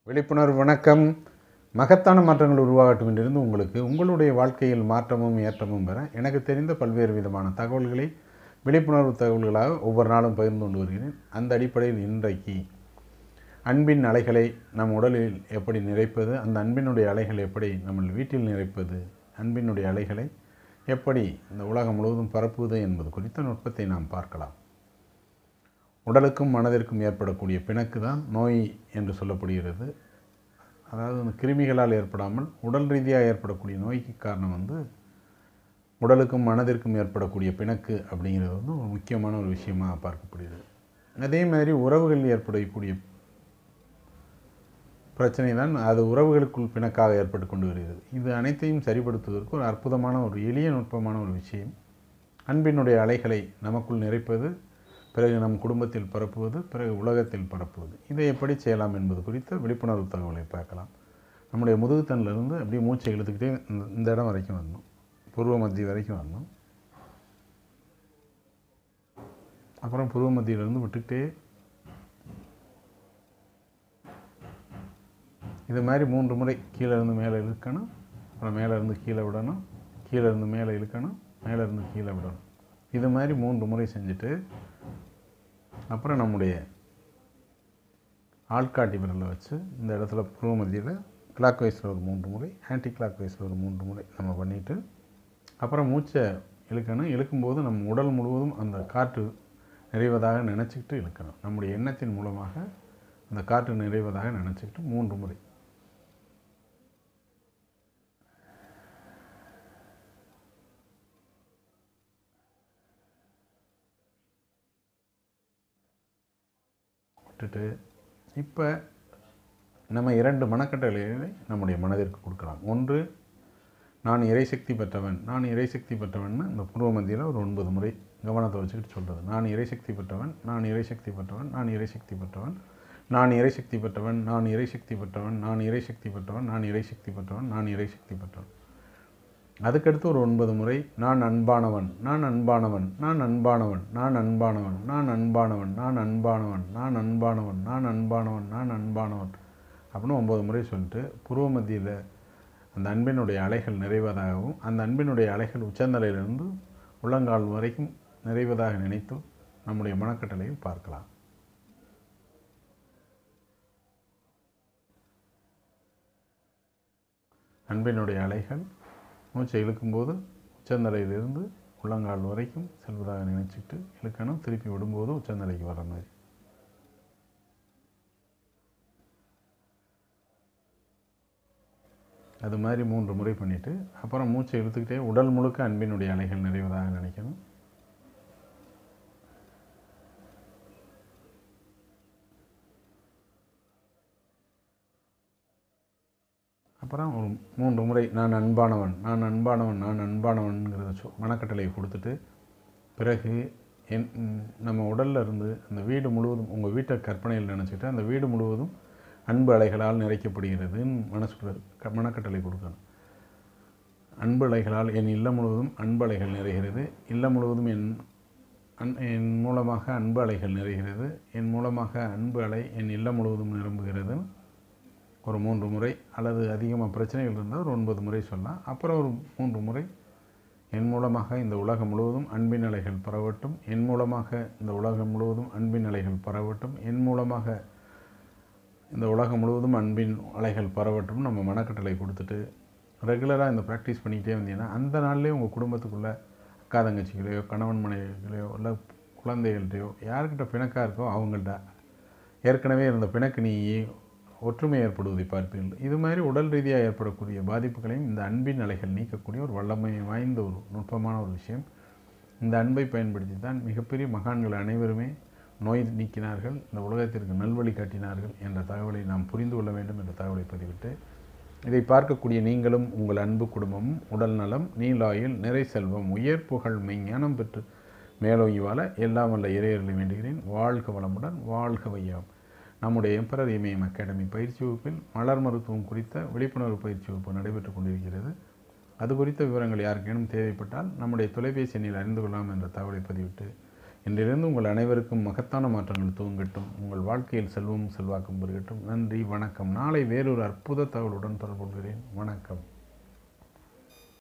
விழிப்புணர்வு வணக்கம் மகத்தான மாற்றங்கள் உருவாகட்டும் என்றிருந்து உங்களுக்கு உங்களுடைய வாழ்க்கையில் மாற்றமும் ஏற்றமும் பெற எனக்கு தெரிந்த பல்வேறு விதமான தகவல்களை விழிப்புணர்வு தகவல்களாக ஒவ்வொரு நாளும் பகிர்ந்து கொண்டு வருகிறேன் அந்த அடிப்படையில் இன்றைக்கு அன்பின் அலைகளை நம் உடலில் எப்படி நிறைப்பது அந்த அன்பினுடைய அலைகள் எப்படி நம்ம வீட்டில் நிறைப்பது அன்பினுடைய அலைகளை எப்படி இந்த உலகம் முழுவதும் பரப்புவது என்பது குறித்த நுட்பத்தை நாம் பார்க்கலாம் உடலுக்கும் மனதிற்கும் ஏற்படக்கூடிய பிணக்கு தான் நோய் என்று சொல்லப்படுகிறது அதாவது அந்த கிருமிகளால் ஏற்படாமல் உடல் ரீதியாக ஏற்படக்கூடிய நோய்க்கு காரணம் வந்து உடலுக்கும் மனதிற்கும் ஏற்படக்கூடிய பிணக்கு அப்படிங்கிறது வந்து ஒரு முக்கியமான ஒரு விஷயமாக பார்க்கப்படுகிறது அதே மாதிரி உறவுகளில் ஏற்படக்கூடிய பிரச்சனை தான் அது உறவுகளுக்குள் பிணக்காக ஏற்பட்டு கொண்டு வருகிறது இது அனைத்தையும் சரிப்படுத்துவதற்கு ஒரு அற்புதமான ஒரு எளிய நுட்பமான ஒரு விஷயம் அன்பினுடைய அலைகளை நமக்குள் நிறைப்பது பிறகு நம் குடும்பத்தில் பரப்புவது பிறகு உலகத்தில் பரப்புவது இதை எப்படி செய்யலாம் என்பது குறித்த விழிப்புணர்வு தகவலை பார்க்கலாம் நம்முடைய முதுகுத்தண்டிலிருந்து அப்படியே மூச்சை இழுத்துக்கிட்டே இந்த- இந்த இடம் வரைக்கும் வரணும் பூர்வ மத்திய வரைக்கும் வரணும் அப்புறம் பூர்வ மத்தியிலிருந்து விட்டுக்கிட்டே இது மாதிரி மூன்று முறை கீழே இருந்து மேலே இழுக்கணும் அப்புறம் மேலே இருந்து கீழே விடணும் கீழே இருந்து மேலே இழுக்கணும் மேலே இருந்து கீழே விடணும் இது மாதிரி மூன்று முறை செஞ்சுட்டு அப்புறம் நம்முடைய ஆள்காட்டி விரலை வச்சு இந்த இடத்துல பூர்வ மத்தியில் கிளாக் வைஸில் ஒரு மூன்று முறை ஆன்டி கிளாக் வைஸில் ஒரு மூன்று முறை நம்ம பண்ணிவிட்டு அப்புறம் மூச்சை இழுக்கணும் இழுக்கும்போது நம் உடல் முழுவதும் அந்த காற்று நிறைவதாக நினச்சிக்கிட்டு இழுக்கணும் நம்முடைய எண்ணத்தின் மூலமாக அந்த காற்று நிறைவதாக நினச்சிக்கிட்டு மூன்று முறை விட்டுட்டு இப்போ நம்ம இரண்டு மனக்கட்டளைகளை நம்முடைய மனதிற்கு கொடுக்கலாம் ஒன்று நான் இறைசக்தி பெற்றவன் நான் இறைசக்தி பெற்றவன்னு இந்த பூர்வ மத்தியில் ஒரு ஒன்பது முறை கவனத்தை வச்சுக்கிட்டு சொல்கிறது நான் இறைசக்தி பெற்றவன் நான் இறைசக்தி பெற்றவன் நான் இறைசக்தி பெற்றவன் நான் இறைசக்தி பெற்றவன் நான் இறைசக்தி பெற்றவன் நான் இறைசக்தி பெற்றவன் நான் இறைசக்தி பெற்றவன் நான் இறைசக்தி பெற்றவன் அதுக்கடுத்து ஒரு ஒன்பது முறை நான் அன்பானவன் நான் அன்பானவன் நான் அன்பானவன் நான் அன்பானவன் நான் அன்பானவன் நான் அன்பானவன் நான் அன்பானவன் நான் அன்பானவன் நான் அன்பானவன் அப்படின்னு ஒம்பது முறை சொல்லிட்டு பூர்வ மத்தியில் அந்த அன்பினுடைய அலைகள் நிறைவதாகவும் அந்த அன்பினுடைய அலைகள் உச்சந்தலையிலிருந்து உள்ளங்கால் வரைக்கும் நிறைவதாக நினைத்து நம்முடைய மனக்கட்டளையில் பார்க்கலாம் அன்பினுடைய அலைகள் மூச்சை இழுக்கும்போது உச்சந்தலையிலிருந்து உள்ளங்கால் வரைக்கும் செல்வதாக நினைச்சிட்டு இழுக்கணும் திருப்பி விடும்போது உச்சந்தலைக்கு வர மாதிரி அது மாதிரி மூன்று முறை பண்ணிவிட்டு அப்புறம் மூச்சை இழுத்துக்கிட்டே உடல் முழுக்க அன்பினுடைய அலைகள் நிறைவதாக நினைக்கணும் அப்புறம் ஒரு மூன்று முறை நான் அன்பானவன் நான் அன்பானவன் நான் அன்பானவன்கிறத சொ மனக்கட்டளையை கொடுத்துட்டு பிறகு என் ம், நம்ம உடல்ல இருந்து அந்த வீடு முழுவதும் உங்கள் வீட்டை கற்பனையில் நினச்சிட்டு அந்த வீடு முழுவதும் அன்பு அலைகளால் நிறைக்கப்படுகிறதுன்னு மனசுக்குள்ள க- மனக்கட்டளை கொடுக்கணும் அன்பு அலைகளால் என் இல்லம் முழுவதும் அன்பு அலைகள் நிறைகிறது இல்லம் முழுவதும் என் அன் என் மூலமாக அன்பு அலைகள் நிறைகிறது என் மூலமாக அன்பு அலை என் இல்லம் முழுவதும் நிரம்புகிறது ஒரு மூன்று முறை அல்லது அதிகமாக பிரச்சனைகள் இருந்தால் ஒரு ஒன்பது முறை சொல்லலாம் அப்புறம் ஒரு மூன்று முறை என் மூலமாக இந்த உலகம் முழுவதும் அன்பின் அலைகள் பரவட்டும் என் மூலமாக இந்த உலகம் முழுவதும் அன்பின் அலைகள் பரவட்டும் என் மூலமாக இந்த உலகம் முழுவதும் அன்பின் அலைகள் பரவட்டும் நம்ம மனக்கட்டளை கொடுத்துட்டு ரெகுலராக இந்த ப்ராக்டிஸ் பண்ணிக்கிட்டே வந்தீங்கன்னா அந்த நாள்லேயே உங்கள் குடும்பத்துக்குள்ளே அக்கா தங்கச்சிகளையோ கணவன் மனைவிகளையோ இல்லை குழந்தைகள்கிட்டயோ யார்கிட்ட பிணக்காக இருக்கோ அவங்கள்ட்ட ஏற்கனவே இருந்த பிணக்கு நீ ஒற்றுமை ஏற்படுவதை பார்ப்பீர்கள் இது மாதிரி உடல் ரீதியாக ஏற்படக்கூடிய பாதிப்புகளையும் இந்த அன்பின் அலைகள் நீக்கக்கூடிய ஒரு வல்லமை வாய்ந்த ஒரு நுட்பமான ஒரு விஷயம் இந்த அன்பை பயன்படுத்தி தான் மிகப்பெரிய மகான்கள் அனைவருமே நோய் நீக்கினார்கள் இந்த உலகத்திற்கு நல்வழி காட்டினார்கள் என்ற தகவலை நாம் புரிந்து கொள்ள வேண்டும் என்ற தகவலை பதிவிட்டு இதை பார்க்கக்கூடிய நீங்களும் உங்கள் அன்பு குடும்பமும் உடல் நலம் நீலாயில் நிறை செல்வம் உயர் புகழ் மெய்ஞானம் பெற்று மேலோங்கி வாழ எல்லாம் வல்ல இறையர்களை வேண்டுகிறேன் வாழ்க வளமுடன் வாழ்க வையாம் நம்முடைய எம்பரர் இமயம் அகாடமி பயிற்சி வகுப்பில் மலர் மருத்துவம் குறித்த விழிப்புணர்வு பயிற்சி வகுப்பு நடைபெற்றுக் கொண்டிருக்கிறது அது குறித்த விவரங்கள் யாருக்கேனும் தேவைப்பட்டால் நம்முடைய தொலைபேசி எண்ணில் அறிந்து கொள்ளலாம் என்ற தகவலை பதிவிட்டு இன்றிலிருந்து உங்கள் அனைவருக்கும் மகத்தான மாற்றங்கள் துவங்கட்டும் உங்கள் வாழ்க்கையில் செல்வம் செல்வாக்கும் பெருகட்டும் நன்றி வணக்கம் நாளை வேறொரு அற்புத தகவலுடன் தொடர்பு கொள்கிறேன் வணக்கம்